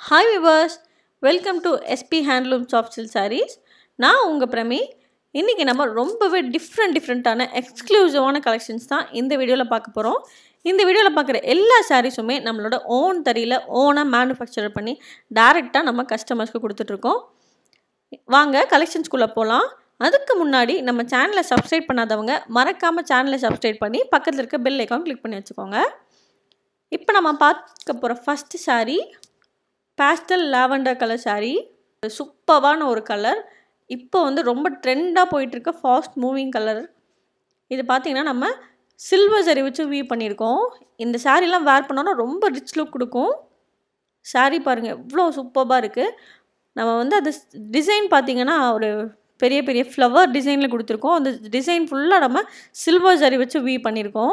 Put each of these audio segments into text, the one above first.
hi viewers welcome to SP handloom soft silk sarees நான் உங்கள் பிரமி இன்றைக்கி நம்ம ரொம்பவே டிஃப்ரெண்ட் டிஃப்ரெண்ட்டான எக்ஸ்க்ளூசிவான கலெக்ஷன்ஸ் தான் இந்த வீடியோவில் பார்க்க போகிறோம் இந்த வீடியோவில் பார்க்குற எல்லா சாரீஸுமே நம்மளோட ஓன் தறியில் ஓனாக மேனுஃபேக்சர் பண்ணி டைரெக்டாக நம்ம கஸ்டமர்ஸ்க்கு கொடுத்துட்ருக்கோம் வாங்க கலெக்ஷன்ஸ்குள்ளே போகலாம் அதுக்கு முன்னாடி நம்ம சேனலை சப்ஸ்கிரைப் பண்ணாதவங்க மறக்காமல் சேனலை சப்ஸ்கிரைப் பண்ணி பக்கத்தில் இருக்க பெல் ஐக்கான் கிளிக் பண்ணி வச்சுக்கோங்க இப்போ நம்ம பார்க்க போகிற first saree pastel lavender colour saree சூப்பரான ஒரு கலர் இப்போ வந்து ரொம்ப ட்ரெண்டாக போயிட்டுருக்க ஃபாஸ்ட் மூவிங் கலர் இது பார்த்திங்கன்னா நம்ம சில்வர் சரி வச்சு வீவ் பண்ணியிருக்கோம் இந்த சாரீலாம் வேர் பண்ணோன்னா ரொம்ப ரிச் லுக் கொடுக்கும் saree பாருங்கள் எவ்வளோ சூப்பராக இருக்குது நம்ம வந்து அது டிசைன் பார்த்திங்கன்னா ஒரு பெரிய பெரிய ஃப்ளவர் டிசைனில் கொடுத்துருக்கோம் அந்த டிசைன் ஃபுல்லாக நம்ம சில்வர் ஜரி வச்சு வீவ் பண்ணியிருக்கோம்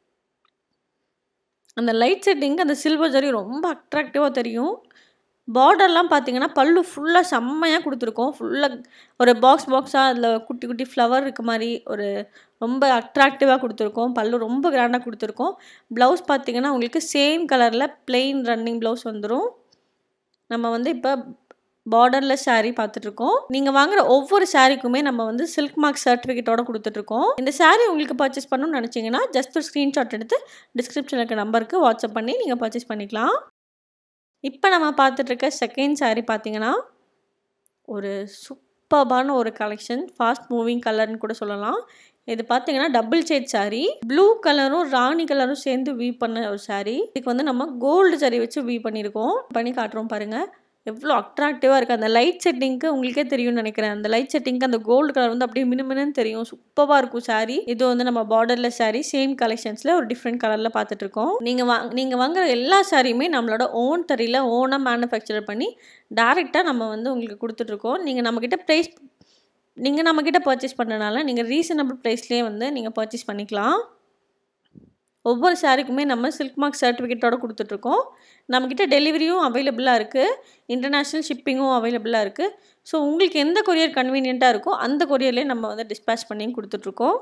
அந்த லைட் செட்டிங்க்கு அந்த சில்வர் ஜரி ரொம்ப அட்ராக்டிவாக தெரியும் பார்டர்லாம் பார்த்தீங்கன்னா பல்லு ஃபுல்லாக செம்மையாக கொடுத்துருக்கோம் ஃபுல்லாக ஒரு பாக்ஸ் பாக்ஸாக அதில் குட்டி குட்டி ஃப்ளவர் இருக்க மாதிரி ஒரு ரொம்ப அட்ராக்டிவாக கொடுத்துருக்கோம் பல்லு ரொம்ப கிராண்டாக கொடுத்துருக்கோம் ப்ளவுஸ் பார்த்தீங்கன்னா உங்களுக்கு சேம் கலரில் பிளெயின் ரன்னிங் ப்ளவுஸ் வந்துடும் நம்ம வந்து இப்போ பார்டர்லெஸ் saree பார்த்துட்ருக்கோம் நீங்கள் வாங்குற ஒவ்வொரு சாரீக்குமே நம்ம வந்து சில்க் மார்க் சர்டிஃபிகேட்டோட கொடுத்துட்ருக்கோம் இந்த saree உங்களுக்கு பர்ச்சேஸ் பண்ணணும்னு நினச்சிங்கன்னா ஜஸ்ட் ஒரு ஸ்க்ரீன்ஷாட் எடுத்து டிஸ்கிரிப்ஷனில் இருக்க நம்பருக்கு வாட்ஸ்அப் பண்ணி நீங்கள் பர்ச்சேஸ் பண்ணிக்கலாம் இப்போ நம்ம பார்த்துட்ருக்க செகண்ட் saree பார்த்தீங்கன்னா ஒரு சூப்பர்பான ஒரு கலெக்ஷன் ஃபாஸ்ட் மூவிங் கலர்னு கூட சொல்லலாம் இது பார்த்தீங்கன்னா டபுள் ஷேட் saree ப்ளூ கலரும் ராணி கலரும் சேர்ந்து வீவ் பண்ண ஒரு saree இதுக்கு வந்து நம்ம கோல்டு saree வச்சு வீவ் பண்ணியிருக்கோம் பண்ணி காட்டுறோம் பாருங்கள் எவ்வளோ அட்ராக்டிவாக இருக்குது அந்த லைட் செட்டிங்க்கு உங்களுக்கே தெரியும்னு நினைக்கிறேன் அந்த லைட் செட்டிங்க்கு அந்த கோல்டு கலர் வந்து அப்படியே மினுமினுன்னு தெரியும் சூப்பராக இருக்கும் saree இது வந்து நம்ம பார்டரில் saree சேம் கலெக்ஷன்ஸில் ஒரு டிஃப்ரெண்ட் கலரில் பார்த்துட்ருக்கோம் நீங்கள் வா நீங்கள் வாங்குற எல்லா சாரியுமே நம்மளோட ஓன் தறியில் ஓனாக மேனுஃபேக்சர் பண்ணி டேரெக்டாக நம்ம வந்து உங்களுக்கு கொடுத்துட்ருக்கோம் நீங்கள் நம்மக்கிட்ட ப்ரைஸ் நீங்கள் நம்மக்கிட்ட பர்ச்சேஸ் பண்ணுறதுனால நீங்கள் ரீசனபிள் ப்ரைஸ்லேயே வந்து நீங்கள் பர்ச்சேஸ் பண்ணிக்கலாம் ஒவ்வொரு சாரீக்குமே நம்ம சில்க் மார்க் சர்டிஃபிகேட்டோட கொடுத்துட்ருக்கோம் நம்மக்கிட்ட டெலிவரியும் அவைலபிளாக இருக்குது இன்டர்நேஷ்னல் ஷிப்பிங்கும் அவைலபிளாக இருக்குது ஸோ உங்களுக்கு எந்த கொரியர் கன்வீனியண்ட்டாக இருக்கோ அந்த கொரியர்லேயே நம்ம வந்து டிஸ்பேச் பண்ணி கொடுத்துட்ருக்கோம்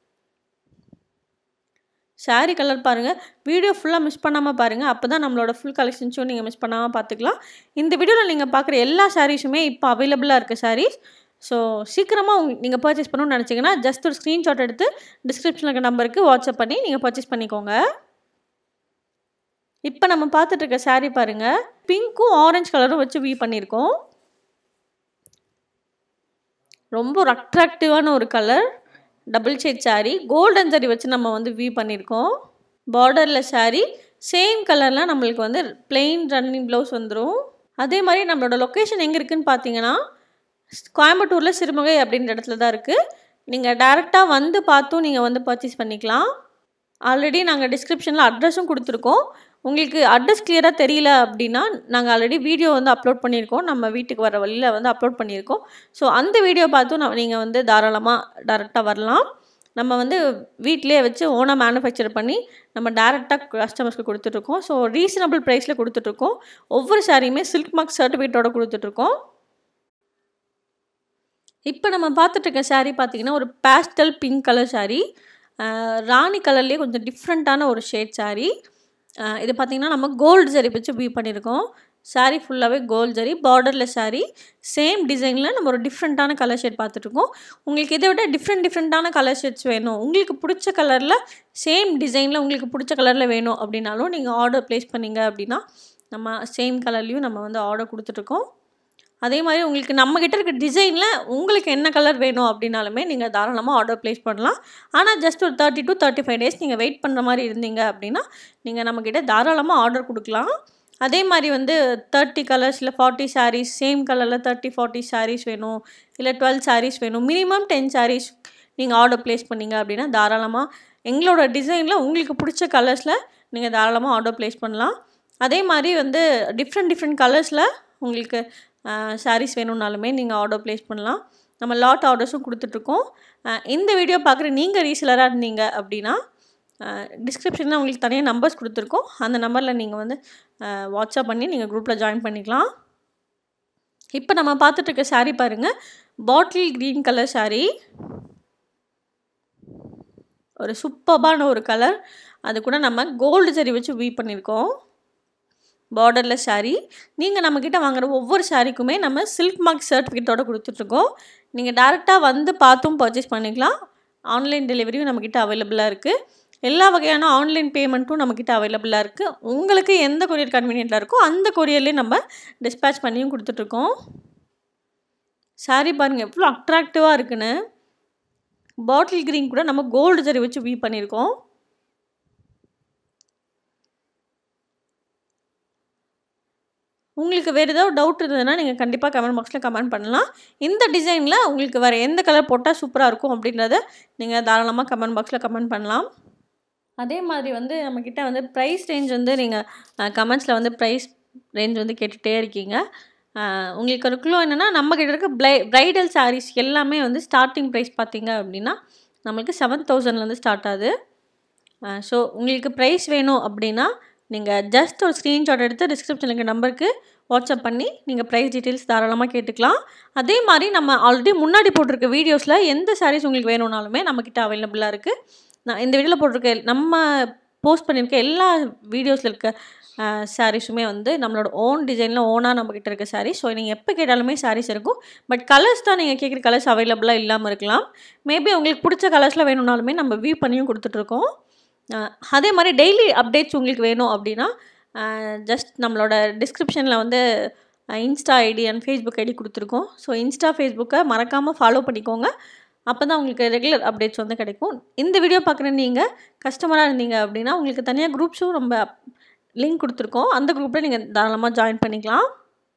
சாரீ கலர் பாருங்கள் வீடியோ ஃபுல்லாக மிஸ் பண்ணாமல் பாருங்கள் அப்போ தான் நம்மளோட ஃபுல் கலெக்ஷன்ஸும் நீங்கள் மிஸ் பண்ணாமல் பார்த்துக்கலாம் இந்த வீடியோவில் நீங்கள் பார்க்குற எல்லா சாரீஸுமே இப்போ அவைலபிளாக இருக்குது சாரீஸ் ஸோ சீக்கிரமாக உங்க நீங்கள் பர்ச்சேஸ் பண்ணணும்னு நினச்சிங்கன்னா ஜஸ்ட் ஒரு ஸ்க்ரீன்ஷாட் எடுத்து டிஸ்கிரிப்ஷனில் இருக்க நம்பருக்கு வாட்ஸ்அப் பண்ணி நீங்கள் பர்ச்சேஸ் பண்ணிக்கோங்க இப்போ நம்ம பார்த்துட்டு இருக்க saree பாருங்கள் பிங்க்கும் ஆரஞ்சு கலரும் வச்சு வீ பண்ணியிருக்கோம் ரொம்ப ஒரு அட்ராக்டிவான ஒரு colour double shade saree golden saree வச்சு நம்ம வந்து வீ பண்ணியிருக்கோம் பார்டரில் saree சேம் கலரில் நம்மளுக்கு வந்து plain ரன்னிங் ப்ளவுஸ் வந்துடும் அதே மாதிரி நம்மளோட லொக்கேஷன் எங்கே இருக்குதுன்னு பார்த்தீங்கன்னா கோயம்புத்தூரில் சிறுமுகை அப்படின்ற இடத்துல தான் இருக்குது நீங்கள் டேரெக்டாக வந்து பார்த்தும் நீங்கள் வந்து பர்ச்சேஸ் பண்ணிக்கலாம் ஆல்ரெடி நாங்கள் டிஸ்கிரிப்ஷனில் அட்ரஸும் கொடுத்துருக்கோம் உங்களுக்கு அட்ரஸ் கிளியராக தெரியல அப்படின்னா நாங்கள் ஆல்ரெடி வீடியோ வந்து அப்லோட் பண்ணியிருக்கோம் நம்ம வீட்டுக்கு வர வழியில் வந்து அப்லோட் பண்ணியிருக்கோம் ஸோ அந்த வீடியோ பார்த்தும் நான் நீங்கள் வந்து தாராளமாக டேரெக்டாக வரலாம் நம்ம வந்து வீட்டிலே வச்சு ஓனாக மேனுஃபேக்சர் பண்ணி நம்ம டேரெக்டாக கஸ்டமர்ஸ்க்கு கொடுத்துட்ருக்கோம் ஸோ ரீசனபிள் ப்ரைஸில் கொடுத்துட்ருக்கோம் ஒவ்வொரு சாரியுமே சில்க் மார்க் சர்டிஃபிகேட்டோட கொடுத்துட்ருக்கோம் இப்போ நம்ம பார்த்துட்டு இருக்க saree பார்த்தீங்கன்னா ஒரு பேஸ்டல் பிங்க் கலர் saree ராணி கலர்லேயே கொஞ்சம் டிஃப்ரெண்ட்டான ஒரு ஷேட் saree இது பார்த்திங்கன்னா நம்ம கோல்டு ஜரி வச்சு வீ பண்ணியிருக்கோம் saree ஃபுல்லாகவே கோல்டு ஜரி பார்டரில் saree சேம் டிசைனில் நம்ம ஒரு டிஃப்ரெண்ட்டான கலர் ஷேட் பார்த்துட்ருக்கோம் உங்களுக்கு இதை விட டிஃப்ரெண்ட் டிஃப்ரெண்ட்டான கலர் ஷேட்ஸ் வேணும் உங்களுக்கு பிடிச்ச கலரில் சேம் டிசைனில் உங்களுக்கு பிடிச்ச கலரில் வேணும் அப்படின்னாலும் நீங்கள் ஆர்டர் ப்ளேஸ் பண்ணீங்க அப்படின்னா நம்ம சேம் கலர்லேயும் நம்ம வந்து ஆர்டர் கொடுத்துட்ருக்கோம் அதே மாதிரி உங்களுக்கு நம்மக்கிட்ட இருக்க டிசைனில் உங்களுக்கு என்ன கலர் வேணும் அப்படின்னாலுமே நீங்கள் தாராளமாக ஆர்டர் ப்ளேஸ் பண்ணலாம் ஆனால் ஜஸ்ட் ஒரு thirty to thirty five days நீங்கள் வெயிட் பண்ணுற மாதிரி இருந்தீங்க அப்படின்னா நீங்கள் நம்மக்கிட்ட தாராளமாக ஆர்டர் கொடுக்கலாம் அதே மாதிரி வந்து தேர்ட்டி கலர்ஸ் இல்லை ஃபார்ட்டி சாரீஸ் சேம் கலரில் தேர்ட்டி ஃபார்ட்டி சாரீஸ் வேணும் இல்லை டுவெல் சாரீஸ் வேணும் மினிமம் டென் சாரீஸ் நீங்கள் ஆர்டர் ப்ளேஸ் பண்ணீங்க அப்படின்னா தாராளமாக எங்களோட டிசைனில் உங்களுக்கு பிடிச்ச கலர்ஸில் நீங்கள் தாராளமாக ஆர்டர் ப்ளேஸ் பண்ணலாம் அதே மாதிரி வந்து டிஃப்ரெண்ட் டிஃப்ரெண்ட் கலர்ஸில் உங்களுக்கு சாரீஸ் வேணும்னாலுமே நீங்கள் ஆர்டர் ப்ளேஸ் பண்ணலாம் நம்ம லாட் ஆர்டர்ஸும் கொடுத்துட்ருக்கோம் இந்த வீடியோ பார்க்குற நீங்கள் ரீசெலராக இருந்தீங்க அப்படின்னா டிஸ்கிரிப்ஷனில் உங்களுக்கு தனியாக நம்பர்ஸ் கொடுத்துருக்கோம் அந்த நம்பரில் நீங்கள் வந்து வாட்ஸ்அப் பண்ணி நீங்கள் குரூப்பில் ஜாயின் பண்ணிக்கலாம் இப்போ நம்ம பார்த்துட்ருக்க saree பாருங்கள் பாட்டில் க்ரீன் கலர் saree ஒரு சூப்பர்பான ஒரு கலர் அது கூட நம்ம கோல்டு ஜரி வச்சு வீ பண்ணியிருக்கோம் பார்டரில் saree நீங்கள் நம்மக்கிட்ட வாங்குற ஒவ்வொரு சாரீக்குமே நம்ம சில்க் மார்க் சர்டிஃபிகேட்டோட கொடுத்துட்ருக்கோம் நீங்கள் டேரெக்டாக வந்து பார்த்தும் பர்ச்சேஸ் பண்ணிக்கலாம் ஆன்லைன் டெலிவரியும் நம்மக்கிட்ட அவைலபிளாக இருக்குது எல்லா வகையான ஆன்லைன் பேமெண்ட்டும் நம்மக்கிட்ட அவைலபிளாக இருக்குது உங்களுக்கு எந்த கொரியர் கன்வீனியண்ட்டாக இருக்கோ அந்த கொரியர்லேயே நம்ம டிஸ்பேச் பண்ணியும் கொடுத்துட்ருக்கோம் saree பாருங்கள் எவ்வளோ அட்ராக்டிவாக இருக்குன்னு பாட்டில் க்ரீன் கூட நம்ம கோல்டு ஜரி வச்சு வீ பண்ணியிருக்கோம் உங்களுக்கு வேறு ஏதாவது டவுட் இருந்ததுன்னா நீங்கள் கண்டிப்பாக கமெண்ட் பாக்ஸில் கமெண்ட் பண்ணலாம் இந்த டிசைனில் உங்களுக்கு வேறு எந்த கலர் போட்டால் சூப்பராக இருக்கும் அப்படின்றத நீங்கள் தாராளமாக கமெண்ட் பாக்ஸில் கமெண்ட் பண்ணலாம் அதே மாதிரி வந்து நம்மக்கிட்ட வந்து ப்ரைஸ் ரேஞ்ச் வந்து நீங்கள் கமெண்ட்ஸில் வந்து ப்ரைஸ் ரேஞ்ச் வந்து கேட்டுகிட்டே இருக்கீங்க அஹ், உங்களுக்கு ஒரு க்ளூ என்னென்னா நம்மக்கிட்ட இருக்க ப்ளை ப்ரைடல் சாரீஸ் எல்லாமே வந்து ஸ்டார்டிங் ப்ரைஸ் பார்த்தீங்க அப்படின்னா நம்மளுக்கு செவன் தௌசண்ட்லேருந்து ஸ்டார்ட் ஆகுது ஸோ உங்களுக்கு ப்ரைஸ் வேணும் அப்படின்னா நீங்கள் ஜஸ்ட் ஒரு ஸ்க்ரீன்ஷாட் எடுத்து டிஸ்கிரிப்ஷனில் இருக்க நம்பருக்கு வாட்ஸ்அப் பண்ணி நீங்கள் ப்ரைஸ் டீட்டெயில்ஸ் தாராளமாக கேட்டுக்கலாம் அதே மாதிரி நம்ம ஆல்ரெடி முன்னாடி போட்டிருக்க வீடியோஸில் எந்த சாரீஸ் உங்களுக்கு வேணும்னாலுமே நம்மக்கிட்ட அவைலபிளாக இருக்குது நான் இந்த வீடியோவில் போட்டிருக்க நம்ம போஸ்ட் பண்ணியிருக்க எல்லா வீடியோஸில் இருக்க சாரீஸுமே வந்து நம்மளோட ஓன் டிசைனில் ஓனாக நம்மக்கிட்ட இருக்க சாரீஸ் ஸோ நீங்கள் எப்போ கேட்டாலுமே சாரீஸ் இருக்கும் பட் கலர்ஸ் தான் நீங்கள் கேட்குற கலர்ஸ் அவைலபிளாக இல்லாமல் இருக்கலாம் மேபி உங்களுக்கு பிடிச்ச கலர்ஸில் வேணும்னாலுமே நம்ம வியூ பண்ணியும் கொடுத்துட்ருக்கோம் அஹ் அதே மாதிரி டெய்லி அப்டேட்ஸ் உங்களுக்கு வேணும் அப்படின்னா ஜஸ்ட் நம்மளோட டிஸ்கிரிப்ஷனில் வந்து Insta ID and Facebook ID கொடுத்துருக்கோம் ஸோ இன்ஸ்டா ஃபேஸ்புக்கை மறக்காமல் ஃபாலோ பண்ணிக்கோங்க அப்போ தான் உங்களுக்கு ரெகுலர் அப்டேட்ஸ் வந்து கிடைக்கும் இந்த வீடியோ பார்க்குற நீங்கள் கஸ்டமராக இருந்தீங்க அப்படின்னா உங்களுக்கு தனியாக குரூப்ஸும் ரொம்ப லிங்க் கொடுத்துருக்கோம் அந்த குரூப்பில் நீங்கள் தாராளமாக ஜாயின் பண்ணிக்கலாம்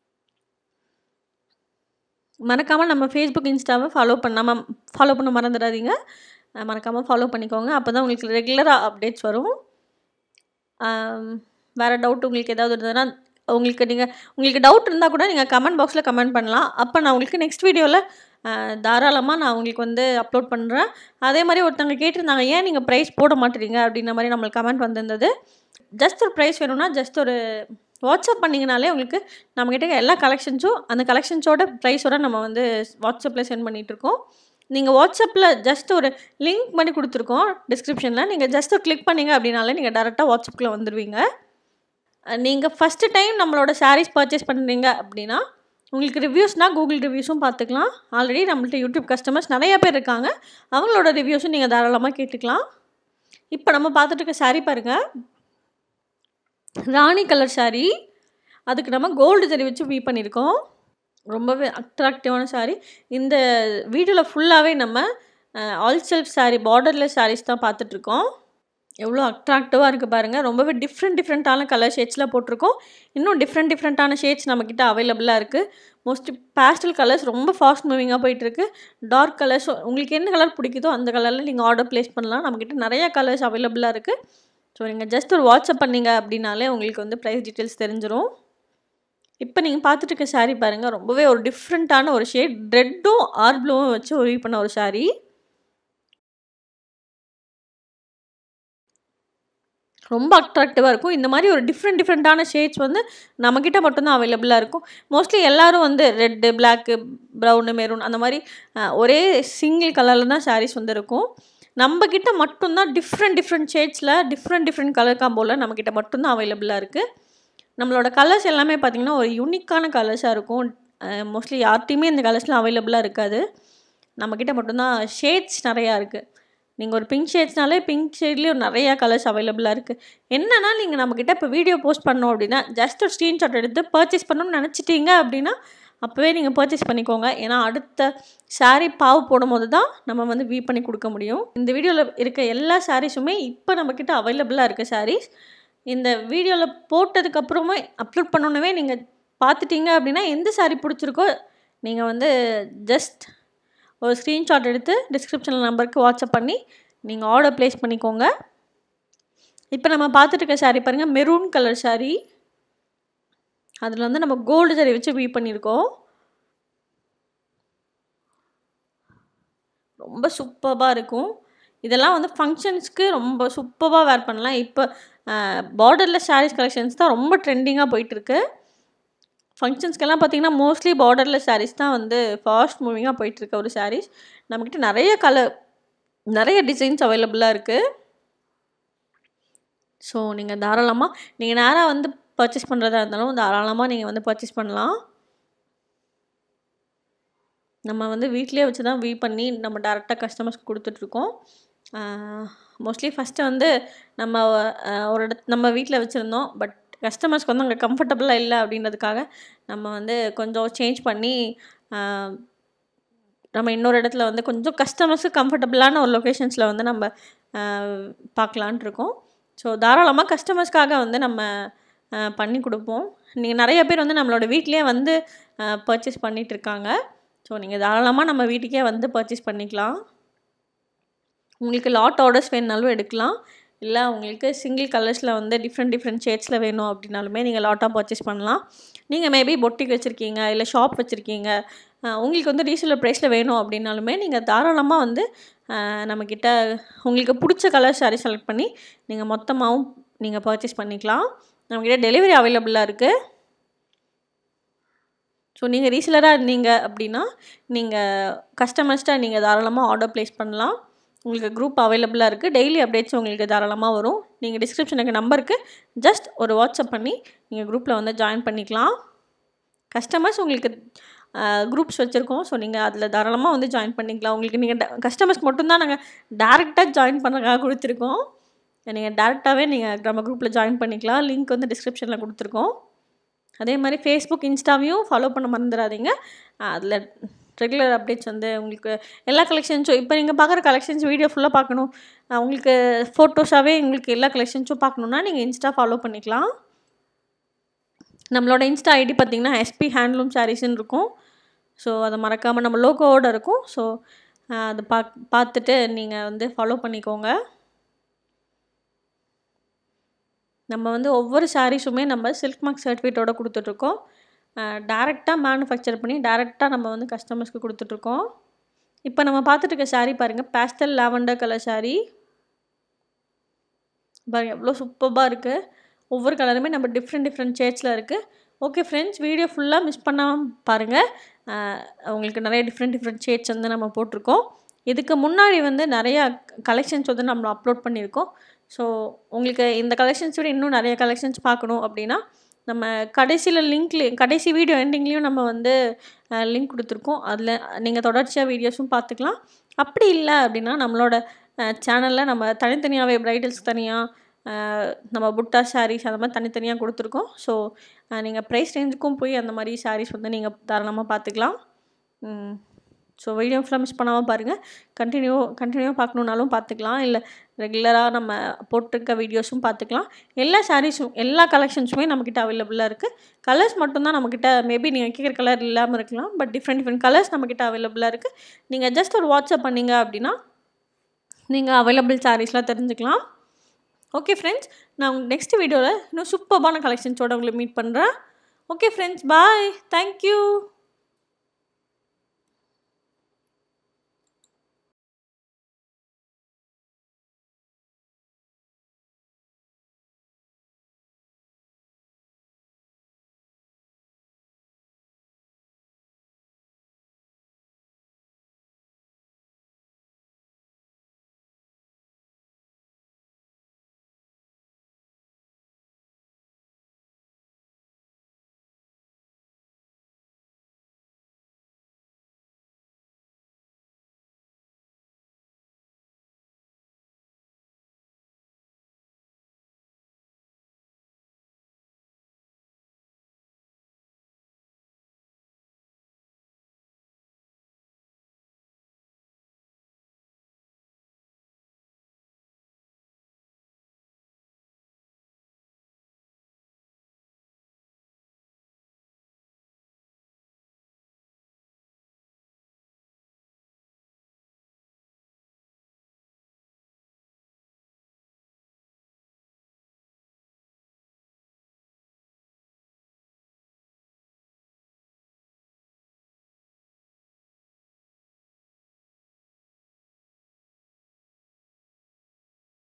மறக்காமல் நம்ம ஃபேஸ்புக் இன்ஸ்டாவை ஃபாலோ பண்ணாமல் ஃபாலோ பண்ண மறந்துடாதீங்க அஹ் மறக்காமல் ஃபாலோ பண்ணிக்கோங்க அப்போ தான் உங்களுக்கு ரெகுலராக அப்டேட்ஸ் வரும் ஆம், வேறு டவுட் உங்களுக்கு ஏதாவது இருந்ததுன்னா உங்களுக்கு நீங்கள் உங்களுக்கு டவுட் இருந்தால் கூட நீங்கள் கமெண்ட் பாக்ஸில் கமெண்ட் பண்ணலாம் அப்போ நான் உங்களுக்கு நெக்ஸ்ட் வீடியோவில் தாராளமாக நான் உங்களுக்கு வந்து அப்லோட் பண்ணுறேன் அதே மாதிரி ஒருத்தவங்க கேட்டிருந்தாங்க ஏன் நீங்கள் ப்ரைஸ் போட மாட்டேறீங்க அப்படின்ற மாதிரி நம்மளுக்கு கமெண்ட் வந்திருந்தது ஜஸ்ட் ஒரு ப்ரைஸ் வேணும்னா ஜஸ்ட் ஒரு வாட்ஸ்அப் பண்ணிங்கனாலே உங்களுக்கு நம்மக்கிட்ட எல்லா கலெக்ஷன்ஸும் அந்த கலெக்ஷன்ஸோட ப்ரைஸோட நம்ம வந்து வாட்ஸ்அப்பில் சென்ட் பண்ணிகிட்ருக்கோம் நீங்கள் வாட்ஸ்அப்பில் ஜஸ்ட் ஒரு லிங்க் பண்ணி கொடுத்துருக்கோம் டிஸ்கிரிப்ஷனில் நீங்கள் ஜஸ்ட் கிளிக் பண்ணீங்க அப்படின்னாலே நீங்கள் டேரெக்டாக வாட்ஸ்அப்பில் வந்துடுவீங்க நீங்கள் ஃபஸ்ட்டு டைம் நம்மளோட சாரீஸ் பர்ச்சேஸ் பண்ணுறீங்க அப்படின்னா உங்களுக்கு ரிவ்யூஸ்னால் கூகுள் ரிவ்யூஸும் பார்த்துக்கலாம் ஆல்ரெடி நம்மள்ட்ட யூடியூப் கஸ்டமர்ஸ் நிறைய பேர் இருக்காங்க அவங்களோட ரிவ்யூஸும் நீங்கள் தாராளமாக கேட்டுக்கலாம் இப்போ நம்ம பார்த்துட்டு இருக்க saree பாருங்கள் ராணி கலர் saree அதுக்கு நம்ம கோல்டு ஜரி வச்சு வீ பண்ணியிருக்கோம் ரொம்பவே அட்ராக்டிவான saree இந்த வீடியோவில் ஃபுல்லாகவே நம்ம all self saree borderless sarees தான் பார்த்துட்ருக்கோம் எவ்வளோ அட்ராக்டிவாக இருக்குது பாருங்கள் ரொம்பவே டிஃப்ரெண்ட் டிஃப்ரெண்ட்டான கலர் ஷேட்ஸில் போட்டிருக்கோம் இன்னும் டிஃப்ரெண்ட் டிஃப்ரெண்ட்டான ஷேட்ஸ் நம்மக்கிட்ட அவைலபிளாக இருக்குது மோஸ்ட்லி பேஸ்டல் கலர்ஸ் ரொம்ப ஃபாஸ்ட் மூவிங்காக போயிட்டுருக்கு டார்க் கலர்ஸ் உங்களுக்கு என்ன கலர் பிடிக்குதோ அந்த கலரில் நீங்கள் ஆர்டர் ப்ளேஸ் பண்ணலாம் நம்மக்கிட்ட நிறைய கலர்ஸ் அவைலபிளாக இருக்குது ஸோ நீங்கள் ஜஸ்ட் ஒரு வாட்ஸ்அப் பண்ணீங்க அப்படின்னாலே உங்களுக்கு வந்து ப்ரைஸ் டீட்டெயில்ஸ் தெரிஞ்சிரும் இப்போ நீங்கள் பார்த்துட்டு இருக்க saree பாருங்கள் ரொம்பவே ஒரு டிஃப்ரெண்ட்டான ஒரு ஷேட் ரெட்டும் ஆர் ப்ளூவும் வச்சு ஒரு பண்ண ஒரு saree ரொம்ப அட்ராக்டிவாக இருக்கும் இந்த மாதிரி ஒரு டிஃப்ரெண்ட் டிஃப்ரெண்ட்டான ஷேட்ஸ் வந்து நம்மக்கிட்ட மட்டும்தான் அவைலபிளாக இருக்கும் மோஸ்ட்லி எல்லாரும் வந்து ரெட்டு பிளாக்கு ப்ரௌனு மெரூன் அந்த மாதிரி அஹ், ஒரே சிங்கிள் கலரில் தான் sarees வந்து இருக்கும் நம்மக்கிட்ட மட்டும்தான் டிஃப்ரெண்ட் டிஃப்ரெண்ட் ஷேட்ஸில் டிஃப்ரெண்ட் டிஃப்ரெண்ட் கலர் காம்போவில் நம்மக்கிட்ட மட்டும்தான் அவைலபிளாக இருக்குது நம்மளோட கலர்ஸ் எல்லாமே பார்த்திங்கன்னா ஒரு யூனிக்கான கலர்ஸாக இருக்கும் மோஸ்ட்லி யார்ட்டையுமே இந்த கலர்ஸ்லாம் அவைலபிளாக இருக்காது நம்மக்கிட்ட மட்டும்தான் ஷேட்ஸ் நிறையா இருக்குது நீங்கள் ஒரு பிங்க் ஷேட்ஸ்னாலே பிங்க் ஷேட்லேயும் நிறையா கலர்ஸ் அவைலபிளாக இருக்குது என்னன்னா நீங்கள் நம்மக்கிட்ட இப்போ வீடியோ போஸ்ட் பண்ணோம் அப்படின்னா ஜஸ்ட் ஒரு ஸ்க்ரீன்ஷாட் எடுத்து பர்ச்சேஸ் பண்ணணும்னு நினச்சிட்டீங்க அப்படின்னா அப்போவே நீங்கள் பர்ச்சேஸ் பண்ணிக்கோங்க ஏன்னா அடுத்த saree பாவு போடும்போது தான் நம்ம வந்து வீ பண்ணி கொடுக்க முடியும் இந்த வீடியோவில் இருக்க எல்லா சாரீஸுமே இப்போ நம்மக்கிட்ட அவைலபிளாக இருக்க sarees இந்த வீடியோவில் போட்டதுக்கப்புறமா அப்லோட் பண்ணோன்னே நீங்கள் பார்த்துட்டீங்க அப்படின்னா எந்த saree பிடிச்சிருக்கோ நீங்கள் வந்து ஜஸ்ட் ஒரு ஸ்க்ரீன்ஷாட் எடுத்து டிஸ்கிரிப்ஷனில் நம்பருக்கு வாட்ஸ்அப் பண்ணி நீங்கள் ஆர்டர் ப்ளேஸ் பண்ணிக்கோங்க இப்போ நம்ம பார்த்துட்டு இருக்க saree பாருங்கள் மெரூன் கலர் saree அதில் வந்து நம்ம கோல்டு saree வச்சு வீ பண்ணியிருக்கோம் ரொம்ப சூப்பராக இருக்கும் இதெல்லாம் வந்து ஃபங்க்ஷன்ஸ்க்கு ரொம்ப சூப்பராக வேர் பண்ணலாம் இப்போ பார்டரில் sarees கலெக்ஷன்ஸ் தான் ரொம்ப ட்ரெண்டிங்காக போயிட்டுருக்கு ஃபங்க்ஷன்ஸ்க்கெல்லாம் பார்த்தீங்கன்னா மோஸ்ட்லி பார்டரில் sarees தான் வந்து ஃபாஸ்ட் மூவிங்காக போயிட்டுருக்க ஒரு sarees நம்மக்கிட்ட நிறைய கலர் நிறைய டிசைன்ஸ் அவைலபிளாக இருக்குது ஸோ நீங்கள் தாராளமாக நீங்கள் நேராக வந்து பர்ச்சேஸ் பண்ணுறதா இருந்தாலும் தாராளமாக நீங்கள் வந்து பர்ச்சேஸ் பண்ணலாம் நம்ம வந்து வீட்டிலே வச்சு தான் வீ பண்ணி நம்ம டேரெக்டாக கஸ்டமர்ஸ்க்கு கொடுத்துட்ருக்கோம் மோஸ்ட்லி ஃபஸ்ட்டு வந்து நம்ம அஹ், ஒரு இடத் நம்ம வீட்டில் வச்சுருந்தோம் பட் கஸ்டமர்ஸ்க்கு வந்து அங்கே கம்ஃபர்டபுளாக இல்லை அப்படின்றதுக்காக நம்ம வந்து கொஞ்சம் சேஞ்ச் பண்ணி அஹ், நம்ம இன்னொரு இடத்துல வந்து கொஞ்சம் கஸ்டமர்ஸுக்கு கம்ஃபர்டபுளான ஒரு லொக்கேஷன்ஸில் வந்து நம்ம அஹ், பார்க்கலான்ட்டு இருக்கோம் ஸோ தாராளமாக கஸ்டமர்ஸ்க்காக வந்து நம்ம அஹ், பண்ணி கொடுப்போம் நீங்கள் நிறைய பேர் வந்து நம்மளோட வீட்லேயே வந்து பர்ச்சேஸ் பண்ணிட்டு இருக்காங்க ஸோ நீங்கள் தாராளமாக நம்ம வீட்டுக்கே வந்து பர்ச்சேஸ் பண்ணிக்கலாம் உங்களுக்கு லாட் ஆர்டர்ஸ் வேணுனாலும் எடுக்கலாம் இல்லை உங்களுக்கு சிங்கிள் கலர்ஸில் வந்து டிஃப்ரெண்ட் டிஃப்ரெண்ட் ஷேட்ஸில் வேணும் அப்படின்னாலுமே நீங்கள் லாட்டாக பர்ச்சேஸ் பண்ணலாம் நீங்கள் மேபி பொட்டிக் வச்சுருக்கீங்க இல்லை ஷாப் வச்சுருக்கீங்க உங்களுக்கு வந்து ரீசேலர் ப்ரைஸில் வேணும் அப்படின்னாலுமே நீங்கள் தாராளமாக வந்து அஹ், நம்மக்கிட்ட உங்களுக்கு பிடிச்ச கலர் சாரீ செலக்ட் பண்ணி நீங்கள் மொத்தமாகவும் நீங்கள் பர்ச்சேஸ் பண்ணிக்கலாம் நம்மக்கிட்ட டெலிவரி அவைலபிளாக இருக்குது ஸோ நீங்கள் ரீசேலராக இருந்தீங்க அப்படின்னா நீங்கள் கஸ்டமர்ஸ்ட்டை நீங்கள் தாராளமாக ஆர்டர் ப்ளேஸ் பண்ணலாம் உங்களுக்கு குரூப் அவைலபிளாக இருக்குது டெய்லி அப்டேட்ஸ் உங்களுக்கு தாராளமாக வரும் நீங்கள் டிஸ்கிரிப்ஷனுக்கு நம்பருக்கு ஜஸ்ட் ஒரு வாட்ஸ்அப் பண்ணி நீங்கள் குரூப்பில் வந்து ஜாயின் பண்ணிக்கலாம் கஸ்டமர்ஸ் உங்களுக்கு குரூப்ஸ் வச்சுருக்கோம் ஸோ நீங்கள் அதில் தாராளமாக வந்து ஜாயின் பண்ணிக்கலாம் உங்களுக்கு நீங்கள் கஸ்டமர்ஸ்க்கு மட்டும்தான் நாங்கள் டேரெக்டாக ஜாயின் பண்ணுறதுக்காக கொடுத்துருக்கோம் நீங்கள் டேரெக்டாகவே நீங்கள் நம்ம குரூப்பில் ஜாயின் பண்ணிக்கலாம் லிங்க் வந்து டிஸ்கிரிப்ஷனில் கொடுத்துருக்கோம் அதே மாதிரி ஃபேஸ்புக் இன்ஸ்டாவையும் ஃபாலோ பண்ண மறந்துடாதீங்க அதில் ரெகுலர் அப்டேட்ஸ் வந்து உங்களுக்கு எல்லா கலெக்ஷன்ஸும் இப்போ நீங்கள் பார்க்குற கலெக்ஷன்ஸ் வீடியோ ஃபுல்லாக பார்க்கணும் அஹ் உங்களுக்கு ஃபோட்டோஸாகவே உங்களுக்கு எல்லா கலெக்ஷன்ஸும் பார்க்கணுன்னா நீங்கள் இன்ஸ்டா ஃபாலோ பண்ணிக்கலாம் நம்மளோட இன்ஸ்டா ஐடி பார்த்தீங்கன்னா எஸ்பி ஹேண்ட்லூம் சாரீஸ்ன்னு இருக்கும் ஸோ அதை மறக்காமல் நம்ம லோகோவோட இருக்கும் ஸோ அதை பா பார்த்துட்டு நீங்கள் வந்து ஃபாலோ பண்ணிக்கோங்க நம்ம வந்து ஒவ்வொரு சாரீஸுமே நம்ம சில்க் மார்க் சர்டிஃபிகேட்டோட கொடுத்துட்ருக்கோம் டேரெக்டாக மேனுஃபேக்சர் பண்ணி டேரெக்டாக நம்ம வந்து கஸ்டமர்ஸ்க்கு கொடுத்துட்ருக்கோம் இப்போ நம்ம பார்த்துட்டு இருக்க saree பாருங்கள் பேஸ்டல் லாவெண்டர் கலர் saree பாருங்கள் எவ்வளோ சூப்பராக இருக்குது ஒவ்வொரு கலருமே நம்ம டிஃப்ரெண்ட் டிஃப்ரெண்ட் ஷேட்ஸில் இருக்குது ஓகே ஃப்ரெண்ட்ஸ் வீடியோ ஃபுல்லாக மிஸ் பண்ணாமல் பாருங்கள் உங்களுக்கு நிறைய டிஃப்ரெண்ட் டிஃப்ரெண்ட் ஷேட்ஸ் வந்து நம்ம போட்டிருக்கோம் இதுக்கு முன்னாடி வந்து நிறையா கலெக்ஷன்ஸ் வந்து நம்ம அப்லோட் பண்ணியிருக்கோம் ஸோ உங்களுக்கு இந்த கலெக்ஷன்ஸ் விட இன்னும் நிறைய கலெக்ஷன்ஸ் பார்க்கணும் அப்படின்னா நம்ம கடைசியில் லிங்க்ல கடைசி வீடியோ எண்டிங்லேயும் நம்ம வந்து லிங்க் கொடுத்துருக்கோம் அதில் நீங்கள் தொடர்ச்சியாக வீடியோஸும் பார்த்துக்கலாம் அப்படி இல்லை அப்படின்னா நம்மளோட சேனலில் நம்ம தனித்தனியாகவே பிரைடல்ஸ் தனியாக நம்ம புட்டா சாரீஸ் அந்த மாதிரி தனித்தனியாக கொடுத்துருக்கோம் ஸோ நீங்கள் ப்ரைஸ் ரேஞ்சுக்கும் போய் அந்த மாதிரி சாரீஸ் வந்து நீங்கள் தாராளமாக பார்த்துக்கலாம் ஸோ வீடியோ ஃபுல்லாக மிஸ் பண்ணாமல் பாருங்கள் கண்டினியூ கண்டினியூ பார்க்கணுன்னாலும் பார்த்துக்கலாம் இல்லை ரெகுலராக நம்ம போட்டிருக்க வீடியோஸும் பார்த்துக்கலாம் எல்லா சாரீஸும் எல்லா கலெக்ஷன்ஸுமே நம்மக்கிட்ட அவைலபிளாக இருக்குது கலர்ஸ் மட்டும்தான் நம்மக்கிட்ட மேபி நீங்கள் கேட்குற கலர் இல்லாமல் இருக்கலாம் பட் டிஃப்ரெண்ட் டிஃப்ரெண்ட் கலர்ஸ் நம்மக்கிட்ட அவைலபிளாக இருக்குது நீங்கள் ஜஸ்ட் ஒரு வாட்ஸ்அப் பண்ணீங்க அப்படின்னா நீங்கள் அவைலபிள் சாரீஸ்லாம் தெரிஞ்சுக்கலாம் ஓகே ஃப்ரெண்ட்ஸ் நான் உங்களுக்கு நெக்ஸ்ட் வீடியோவில் இன்னும் சூப்பர்பான கலெக்ஷன்ஸோட உங்களை மீட் பண்ணுறேன் ஓகே ஃப்ரெண்ட்ஸ் பாய் தேங்க்யூ